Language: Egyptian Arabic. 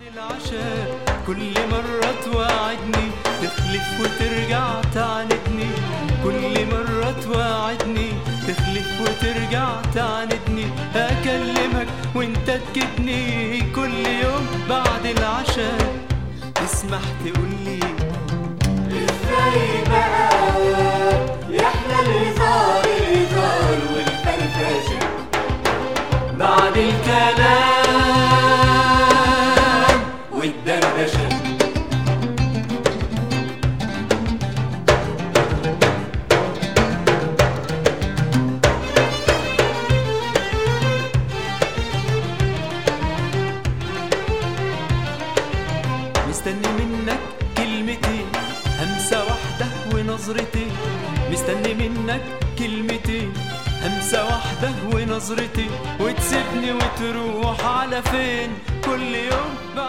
العشاء كل مرة توعدني تخلف وترجع تعاندني كل مرة توعدني تخلف وترجع تعاندني أكلمك وانت تكتني كل يوم بعد العشاء تسمح تقولي ازاي بقى يحلى الهزار الهزار والفرفشه بعد الكلام والدردشة مستني منك كلمتين همسة واحدة ونظرتين مستني منك كلمتين همسة واحدة ونظرتين وتسيبني وتروح على فين كل يوم بعد